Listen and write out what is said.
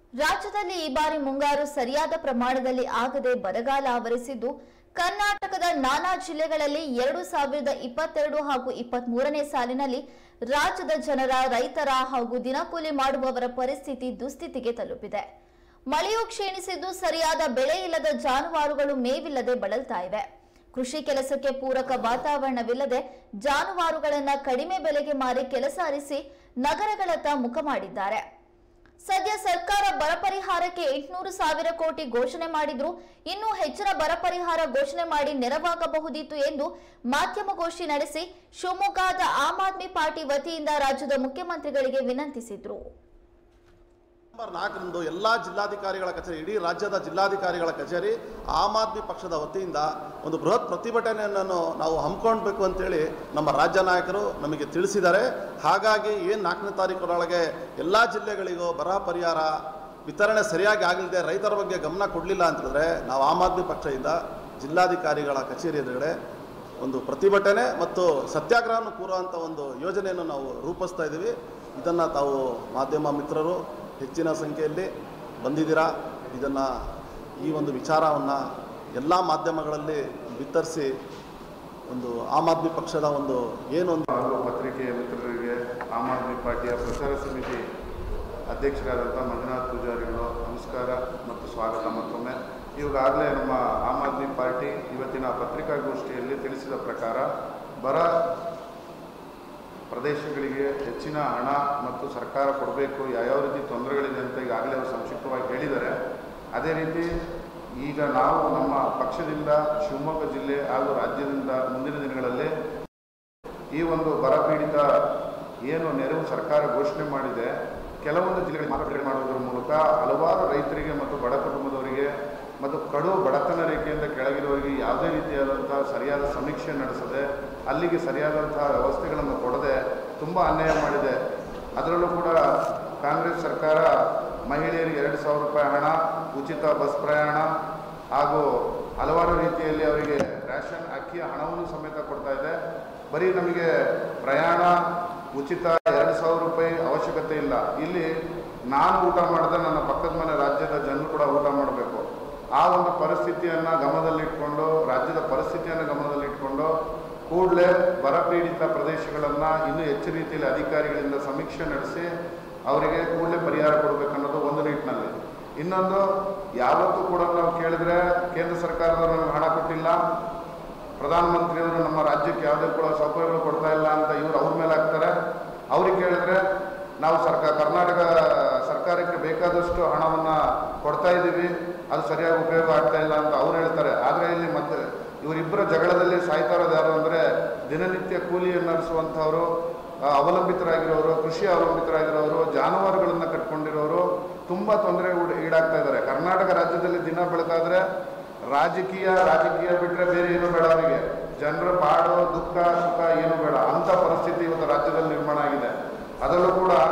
ರಾಜ್ಯದಲ್ಲಿ ಈ ಬಾರಿ ಮುಂಗಾರು ಸರಿಯಾದ ಪ್ರಮಾಣದಲ್ಲಿ ಆಗದೆ ಬರಗಾಲ ಆವರಿಸಿದ್ದು ಕರ್ನಾಟಕದ ನಾನಾ ಜಿಲ್ಲೆಗಳಲ್ಲಿ ಎರಡು ಸಾವಿರದ ಇಪ್ಪತ್ತೆರಡು ಹಾಗೂ ಇಪ್ಪತ್ತ್ ಮೂರನೇ ಸಾಲಿನಲ್ಲಿ ರಾಜ್ಯದ ಜನರ ರೈತರ ಹಾಗೂ ದಿನಕೂಲಿ ಮಾಡುವವರ ಪರಿಸ್ಥಿತಿ ದುಸ್ಥಿತಿಗೆ ತಲುಪಿದೆ ಮಳೆಯು ಕ್ಷೀಣಿಸಿದ್ದು ಸರಿಯಾದ ಬೆಳೆ ಇಲ್ಲದ ಜಾನುವಾರುಗಳು ಮೇವಿಲ್ಲದೆ ಬಳಲ್ತಾ ಇವೆ ಕೃಷಿ ಕೆಲಸಕ್ಕೆ ಪೂರಕ ವಾತಾವರಣವಿಲ್ಲದೆ ಜಾನುವಾರುಗಳನ್ನ ಕಡಿಮೆ ಬೆಲೆಗೆ ಮಾರಿ ಕೆಲಸ ಅರಿಸಿ ನಗರಗಳತ್ತ ಮುಖ ಮಾಡಿದ್ದಾರೆ ಸದ್ಯ ಸರ್ಕಾರ ಬರ ಪರಿಹಾರಕ್ಕೆ ಎಂಟುನೂರು ಸಾವಿರ ಕೋಟಿ ಘೋಷಣೆ ಮಾಡಿದ್ರು ಇನ್ನೂ ಹೆಚ್ಚಿನ ಬರ ಪರಿಹಾರ ಘೋಷಣೆ ಮಾಡಿ ನೆರವಾಗಬಹುದಿತ್ತು ಎಂದು ಮಾಧ್ಯಮಗೋಷ್ಠಿ ನಡೆಸಿ ಶಿವಮೊಗ್ಗದ ಆಮ್ ಆದ್ಮಿ ಪಾರ್ಟಿ ವತಿಯಿಂದ ರಾಜ್ಯದ ಮುಖ್ಯಮಂತ್ರಿಗಳಿಗೆ ವಿನಂತಿಸಿದ್ರು ನವೆಂಬರ್ ನಾಲ್ಕರಂದು ಎಲ್ಲ ಜಿಲ್ಲಾಧಿಕಾರಿಗಳ ಕಚೇರಿ ಇಡೀ ರಾಜ್ಯದ ಜಿಲ್ಲಾಧಿಕಾರಿಗಳ ಕಚೇರಿ ಆಮ್ ಆದ್ಮಿ ಪಕ್ಷದ ವತಿಯಿಂದ ಒಂದು ಬೃಹತ್ ಪ್ರತಿಭಟನೆಯನ್ನು ನಾವು ಹಮ್ಮಿಕೊಳ್ಬೇಕು ಅಂತೇಳಿ ನಮ್ಮ ರಾಜ್ಯ ನಾಯಕರು ನಮಗೆ ತಿಳಿಸಿದ್ದಾರೆ ಹಾಗಾಗಿ ಏನು ನಾಲ್ಕನೇ ತಾರೀಕರೊಳಗೆ ಎಲ್ಲ ಜಿಲ್ಲೆಗಳಿಗೂ ಬರ ಪರಿಹಾರ ವಿತರಣೆ ಸರಿಯಾಗಿ ಆಗಲಿದೆ ರೈತರ ಬಗ್ಗೆ ಗಮನ ಕೊಡಲಿಲ್ಲ ಅಂತಂದರೆ ನಾವು ಆಮ್ ಆದ್ಮಿ ಪಕ್ಷದಿಂದ ಜಿಲ್ಲಾಧಿಕಾರಿಗಳ ಕಚೇರಿ ಎದುರುಗಡೆ ಒಂದು ಪ್ರತಿಭಟನೆ ಮತ್ತು ಸತ್ಯಾಗ್ರಹವನ್ನು ಕೂರುವಂಥ ಒಂದು ಯೋಜನೆಯನ್ನು ನಾವು ರೂಪಿಸ್ತಾ ಇದ್ದೀವಿ ಇದನ್ನು ತಾವು ಮಾಧ್ಯಮ ಮಿತ್ರರು ಹೆಚ್ಚಿನ ಸಂಖ್ಯೆಯಲ್ಲಿ ಬಂದಿದ್ದೀರಾ ಇದನ್ನು ಈ ಒಂದು ವಿಚಾರವನ್ನು ಎಲ್ಲ ಮಾಧ್ಯಮಗಳಲ್ಲಿ ಬಿತ್ತರಿಸಿ ಒಂದು ಆಮ್ ಆದ್ಮಿ ಪಕ್ಷದ ಒಂದು ಏನೊಂದು ಹಾಗೂ ಪತ್ರಿಕೆಯ ಮಿತ್ರರಿಗೆ ಆಮ್ ಆದ್ಮಿ ಪಾರ್ಟಿಯ ಪ್ರಚಾರ ಸಮಿತಿ ಅಧ್ಯಕ್ಷರಾದಂಥ ಮಂಜುನಾಥ್ ಪೂಜಾರಿಗಳು ನಮಸ್ಕಾರ ಮತ್ತು ಸ್ವಾಗತ ಮತ್ತೊಮ್ಮೆ ಇವಾಗಲೇ ನಮ್ಮ ಆಮ್ ಆದ್ಮಿ ಪಾರ್ಟಿ ಇವತ್ತಿನ ಪತ್ರಿಕಾಗೋಷ್ಠಿಯಲ್ಲಿ ತಿಳಿಸಿದ ಪ್ರಕಾರ ಬರ ಪ್ರದೇಶಗಳಿಗೆ ಹೆಚ್ಚಿನ ಹಣ ಮತ್ತು ಸರ್ಕಾರ ಕೊಡಬೇಕು ಯಾವ್ಯಾವ ರೀತಿ ತೊಂದರೆಗಳಿದೆ ಅಂತ ಈಗಾಗಲೇ ಅವರು ಸಂಕ್ಷಿಪ್ತವಾಗಿ ಹೇಳಿದ್ದಾರೆ ಅದೇ ರೀತಿ ಈಗ ನಾವು ನಮ್ಮ ಪಕ್ಷದಿಂದ ಶಿವಮೊಗ್ಗ ಜಿಲ್ಲೆ ಹಾಗೂ ರಾಜ್ಯದಿಂದ ಮುಂದಿನ ದಿನಗಳಲ್ಲಿ ಈ ಒಂದು ಬರ ಪೀಡಿತ ಏನು ನೆರವು ಸರ್ಕಾರ ಘೋಷಣೆ ಮಾಡಿದೆ ಕೆಲವೊಂದು ಜಿಲ್ಲೆಗಳಿಗೆ ಮಾರುಕಟ್ಟೆ ಮಾಡುವುದರ ಮೂಲಕ ಹಲವಾರು ರೈತರಿಗೆ ಮತ್ತು ಬಡ ಕುಟುಂಬದವರಿಗೆ ಮತ್ತು ಕಡು ಬಡತನ ರೇಖೆಯಿಂದ ಕೆಳಗಿರುವವರಿಗೆ ಯಾವುದೇ ರೀತಿಯಾದಂಥ ಸರಿಯಾದ ಸಮೀಕ್ಷೆ ನಡೆಸದೆ ಅಲ್ಲಿಗೆ ಸರಿಯಾದಂತಹ ವ್ಯವಸ್ಥೆಗಳನ್ನು ಕೊಡದೆ ತುಂಬ ಅನ್ಯಾಯ ಮಾಡಿದೆ ಅದರಲ್ಲೂ ಕೂಡ ಕಾಂಗ್ರೆಸ್ ಸರ್ಕಾರ ಮಹಿಳೆಯರಿಗೆ ಎರಡು ಸಾವಿರ ರೂಪಾಯಿ ಹಣ ಉಚಿತ ಬಸ್ ಪ್ರಯಾಣ ಹಾಗೂ ಹಲವಾರು ರೀತಿಯಲ್ಲಿ ಅವರಿಗೆ ರೇಷನ್ ಅಕ್ಕಿಯ ಹಣವನ್ನು ಸಮೇತ ಕೊಡ್ತಾ ಇದೆ ಬರೀ ನಮಗೆ ಪ್ರಯಾಣ ಉಚಿತ ಎರಡು ಸಾವಿರ ರೂಪಾಯಿ ಅವಶ್ಯಕತೆ ಇಲ್ಲ ಇಲ್ಲಿ ನಾನು ಊಟ ಮಾಡಿದ್ರೆ ನನ್ನ ಪಕ್ಕದ ಮನೆ ರಾಜ್ಯದ ಜನರು ಕೂಡ ಊಟ ಮಾಡಬೇಕು ಆ ಒಂದು ಪರಿಸ್ಥಿತಿಯನ್ನು ಗಮನದಲ್ಲಿಟ್ಕೊಂಡು ರಾಜ್ಯದ ಪರಿಸ್ಥಿತಿಯನ್ನು ಗಮನದಲ್ಲಿಟ್ಕೊಂಡು ಕೂಡಲೇ ಬರಪೀಡಿತ ಪ್ರದೇಶಗಳನ್ನು ಇನ್ನೂ ಹೆಚ್ಚು ರೀತಿಯಲ್ಲಿ ಅಧಿಕಾರಿಗಳಿಂದ ಸಮೀಕ್ಷೆ ನಡೆಸಿ ಅವರಿಗೆ ಕೂಡಲೇ ಪರಿಹಾರ ಕೊಡಬೇಕನ್ನೋದು ಒಂದು ನಿಟ್ಟಿನಲ್ಲಿ ಇನ್ನೊಂದು ಯಾವತ್ತೂ ಕೂಡ ನಾವು ಕೇಳಿದ್ರೆ ಕೇಂದ್ರ ಸರ್ಕಾರದವರು ನಮಗೆ ಹಣ ಕೊಟ್ಟಿಲ್ಲ ಪ್ರಧಾನಮಂತ್ರಿಯವರು ನಮ್ಮ ರಾಜ್ಯಕ್ಕೆ ಯಾವುದೇ ಕೂಡ ಸೌಕರ್ಯಗಳು ಕೊಡ್ತಾ ಇಲ್ಲ ಅಂತ ಇವರು ಅವ್ರ ಮೇಲೆ ಹಾಕ್ತಾರೆ ಅವ್ರಿಗೆ ಕೇಳಿದ್ರೆ ನಾವು ಸರ್ಕಾರ ಕರ್ನಾಟಕ ಸರ್ಕಾರಕ್ಕೆ ಬೇಕಾದಷ್ಟು ಹಣವನ್ನು ಕೊಡ್ತಾ ಇದ್ದೀವಿ ಅದು ಸರಿಯಾಗಿ ಉಪಯೋಗ ಆಗ್ತಾ ಇಲ್ಲ ಅಂತ ಅವ್ರು ಹೇಳ್ತಾರೆ ಆದರೆ ಇಲ್ಲಿ ಮತ್ತೆ ಇವರಿಬ್ಬರ ಜಗಳದಲ್ಲಿ ಸಾಯ್ತಾ ಇರೋದು ಯಾರು ಅಂದರೆ ದಿನನಿತ್ಯ ಕೂಲಿಯನ್ನು ನಡೆಸುವಂಥವರು ಆ, ಅವಲಂಬಿತರಾಗಿರೋರು ಕೃಷಿ ಅವಲಂಬಿತರಾಗಿರೋರು ಜಾನುವಾರುಗಳನ್ನು ಕಟ್ಕೊಂಡಿರೋರು ತುಂಬ ತೊಂದರೆ ಈಡಾಗ್ತಾ ಇದ್ದಾರೆ ಕರ್ನಾಟಕ ರಾಜ್ಯದಲ್ಲಿ ದಿನ ಬೆಳಕಾದ್ರೆ ರಾಜಕೀಯ ರಾಜಕೀಯ ಬಿಟ್ಟರೆ ಬೇರೆ ಏನು ಬೇಡ ಅವರಿಗೆ ಜನರ ಬಾಡು ದುಃಖ ಸುಖ ಏನು ಬೇಡ ಅಂಥ ಪರಿಸ್ಥಿತಿ ಇವತ್ತು ರಾಜ್ಯದಲ್ಲಿ ನಿರ್ಮಾಣ ಆಗಿದೆ ಅದರಲ್ಲೂ ಕೂಡ